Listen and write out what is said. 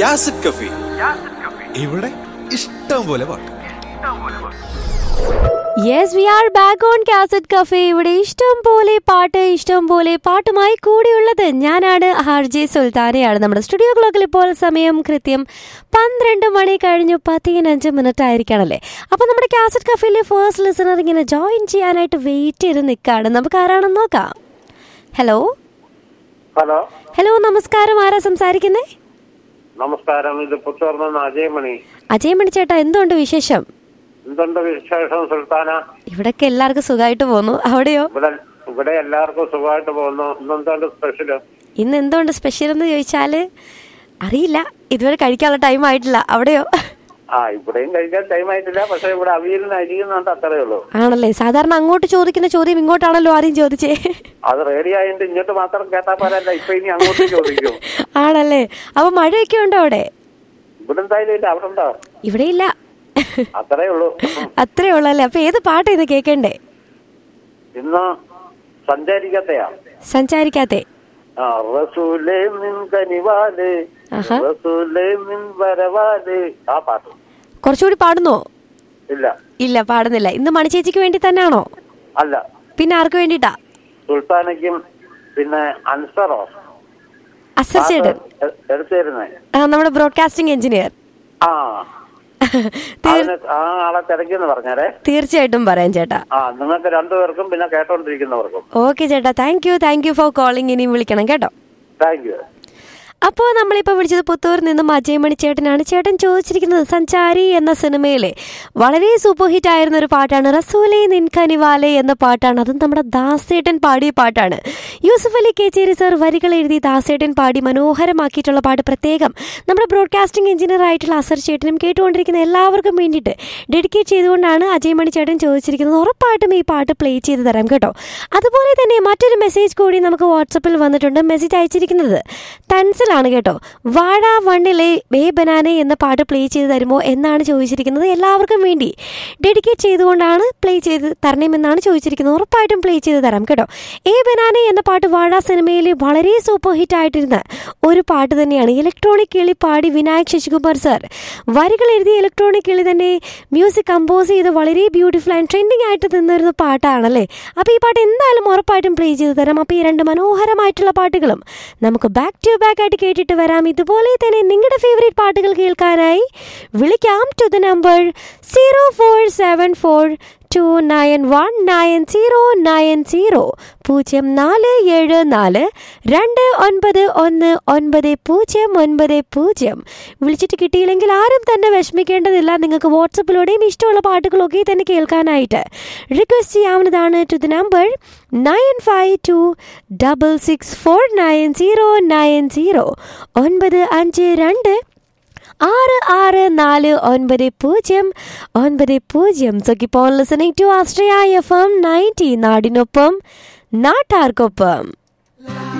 യാസിഡ് കഫി ഇവിടെ ഇഷ്ടം പോലെ പാട്ട് yes we are back on cassette cafe ഇവിടെ ഇഷ്ടം പോലെ പാട്ട് ഇഷ്ടം പോലെ പാട്ടുമായി കൂടിയുള്ളത് ഞാനാണ് ആർ ജെ സുൽത്താനയാണ് നമ്മുടെ സ്റ്റുഡിയോ ക്ലോക്കിൽ ഇപ്പോൾ സമയം കൃത്യം പന്ത്രണ്ട് മണി കഴിഞ്ഞു പതിനഞ്ച് മിനിറ്റ് ആയിരിക്കണല്ലേ അപ്പോൾ നമ്മുടെ കാസറ്റ് കഫേയിലെ ഫേസ്റ്റ് ലിസണർ ഇങ്ങനെ ജോയിൻ ചെയ്യാനായിട്ട് വെയിറ്റ് ചെയ്ത് നിൽക്കുകയാണ് നമുക്ക് ആരാണെന്ന് നോക്കാം ഹലോ ഹലോ ഹലോ നമസ്കാരം ആരാ സംസാരിക്കുന്നേ നമസ്കാരം ഇത് പുത്തൂർന്ന് അജയമണി അജയ് മണി ചേട്ടാ എന്തുണ്ട് വിശേഷം എന്തുണ്ട് വിശേഷം സുൽത്താന ഇവിടൊക്കെ എല്ലാവർക്കും സുഖമായിട്ട് പോകുന്നു അവിടെയോ ഇവിടെ ഇവിടെ എല്ലാവർക്കും സുഖമായിട്ട് പോകുന്നു ഇന്നെന്താണ് സ്പെഷ്യല് ഇന്ന് എന്തുകൊണ്ട് സ്പെഷ്യൽ എന്ന് ചോദിച്ചാൽ അറിയില്ല ഇതുവരെ കഴിക്കാനുള്ള ടൈം ആയിട്ടില്ല അവിടെയോ ആ ഇവിടെയും കഴിക്കാൻ ടൈം ആയിട്ടില്ല പക്ഷെ ഇവിടെ അവിയലിന് അരിയുന്നുണ്ട് അത്രേ ഉള്ളൂ ആണല്ലേ സാധാരണ അങ്ങോട്ട് ചോദിക്കുന്ന ചോദ്യം ഇങ്ങോട്ടാണല്ലോ ആദ്യം ചോദിച്ചേ അത് റെഡി ആയിട്ട് ഇങ്ങോട്ട് മാത്രം കേട്ടാ പോരല്ല ഇപ്പൊ ഇനി അങ്ങോട്ട് ചോദിക്കും ആണല്ലേ അപ്പൊ മഴയൊക്കെ ഉണ്ടോ അവിടെ ഇവിടെ എന്തായാലും ഇല്ല അവിടെ ഉണ്ടോ ഇവിടെ ഇല്ല അത്രേ ഉള്ളൂ അത്രേ ഉള്ളല്ലേ അപ്പൊ ഏത് പാട്ടാ ഇന്ന് കേൾക്കണ്ടേ ഇന്ന് സഞ്ചാരിക്കത്തെയാ സഞ്ചാരിക്കാത്തെ ആ റസൂലേ നിൻ കനിവാല് ആഹാ. റസൂലേ നിൻ വരവാല് ആ പാട്ട് കുറച്ചുകൂടി പാടുന്നോ ഇല്ല ഇല്ല പാടുന്നില്ല ഇന്ന് മണിച്ചേച്ചിക്ക് വേണ്ടി തന്നെയാണോ അല്ല പിന്നെ ആർക്ക് വേണ്ടിട്ടാ സുൽത്താനയ്ക്കും പിന്നെ അൻസറോ അസർ ചേട്ടൻ എ- എടുത്തിരുന്നേ ആ നമ്മുടെ ബ്രോഡ്കാസ്റ്റിംഗ് എഞ്ചിനീയർ ആ അതിന് ആ ആളെ തിരക്കിന്ന് പറഞ്ഞേരെ തീർച്ചയായിട്ടും പറയാം ചേട്ടാ ആ നിങ്ങൾക്ക് രണ്ടുപേർക്കും പിന്നെ കേട്ടോണ്ടിരിക്കുന്നവർക്കും ഓക്കെ ചേട്ടാ thank you thank you for calling ഇനിയും വിളിക്കണം കേട്ടോ താങ്ക് യു അപ്പോൾ നമ്മളിപ്പോൾ വിളിച്ചത് പുത്തൂരിൽ നിന്നും അജയ് മണി ചേട്ടനാണ് ചേട്ടൻ ചോദിച്ചിരിക്കുന്നത് സഞ്ചാരി എന്ന സിനിമയിലെ വളരെ സൂപ്പർ ഹിറ്റ് ആയിരുന്ന ഒരു പാട്ടാണ് റസൂലെ നിൻകനിവാലെ എന്ന പാട്ടാണ് അതും നമ്മുടെ ദാസേട്ടൻ പാടിയ പാട്ടാണ് യൂസഫ് അലി കേച്ചേരി സർ വരികൾ എഴുതി ദാസേട്ടൻ പാടി മനോഹരമാക്കിയിട്ടുള്ള പാട്ട് പ്രത്യേകം നമ്മുടെ ബ്രോഡ്കാസ്റ്റിംഗ് എഞ്ചിനീയർ ആയിട്ടുള്ള അസർ ചേട്ടനും കേട്ടുകൊണ്ടിരിക്കുന്ന എല്ലാവർക്കും വേണ്ടിയിട്ട് ഡെഡിക്കേറ്റ് ചെയ്തുകൊണ്ടാണ് അജയ് മണി ചേട്ടൻ ചോദിച്ചിരിക്കുന്നത് ഉറപ്പായിട്ടും ഈ പാട്ട് പ്ലേ ചെയ്ത് തരാം കേട്ടോ അതുപോലെ തന്നെ മറ്റൊരു മെസ്സേജ് കൂടി നമുക്ക് വാട്സപ്പിൽ വന്നിട്ടുണ്ട് മെസ്സേജ് അയച്ചിരിക്കുന്നത് തൻസിലാണ് കേട്ടോ വാഴ വണ്ണിലെ ബേ ബനാനെ എന്ന പാട്ട് പ്ലേ ചെയ്ത് തരുമോ എന്നാണ് ചോദിച്ചിരിക്കുന്നത് എല്ലാവർക്കും വേണ്ടി ഡെഡിക്കേറ്റ് ചെയ്തുകൊണ്ടാണ് പ്ലേ ചെയ്ത് തരണമെന്നാണ് ചോദിച്ചിരിക്കുന്നത് ഉറപ്പായിട്ടും പ്ലേ ചെയ്ത് തരാം കേട്ടോ ഏ ബനാനെ എന്ന പാട്ട് വാഴ സിനിമയിൽ വളരെ സൂപ്പർ ഹിറ്റ് ആയിട്ടിരുന്ന ഒരു പാട്ട് തന്നെയാണ് ഇലക്ട്രോണിക് കിളി പാടി വിനായക് ശശികുമാർ സർ വരികൾ എഴുതി ഇലക്ട്രോണിക് കിളി തന്നെ മ്യൂസിക് കമ്പോസ് ചെയ്ത് വളരെ ബ്യൂട്ടിഫുൾ ആൻഡ് ട്രെൻഡിങ് ആയിട്ട് നിന്നിരുന്ന പാട്ടാണല്ലേ അപ്പോൾ ഈ പാട്ട് എന്തായാലും ഉറപ്പായിട്ടും പ്ലേ ചെയ്ത് തരാം അപ്പോൾ ഈ രണ്ട് മനോഹരമായിട്ടുള്ള പാട്ടുകളും നമുക്ക് ബാക്ക് ടു ബാക്ക് ആയിട്ട് കേട്ടിട്ട് വരാം ഇതുപോലെ തന്നെ നിങ്ങളുടെ ഫേവറേറ്റ് പാട്ടുകൾ കേൾക്കാനായി വിളിക്കാം to the number zero four seven four two nine one nine zero nine zero പൂജ്യം നാല് ഏഴ് നാല് രണ്ട് ഒൻപത് ഒന്ന് ഒൻപത് പൂജ്യം ഒൻപത് പൂജ്യം വിളിച്ചിട്ട് കിട്ടിയില്ലെങ്കിൽ ആരും തന്നെ വിഷമിക്കേണ്ടതില്ല നിങ്ങൾക്ക് വാട്സപ്പിലൂടെയും ഇഷ്ടമുള്ള പാട്ടുകളൊക്കെ തന്നെ കേൾക്കാനായിട്ട് റിക്വസ്റ്റ് ചെയ്യാവുന്നതാണ് to the number nine five two double six four nine zero nine zero ഒൻപത് അഞ്ച് രണ്ട് ആറ് ആറ് നാല് ഒൻപത് പൂജ്യം ഒൻപത് പൂജ്യം so keep on listening to Austria F M ninety നാടിനൊപ്പം നാട്ടാർക്കൊപ്പം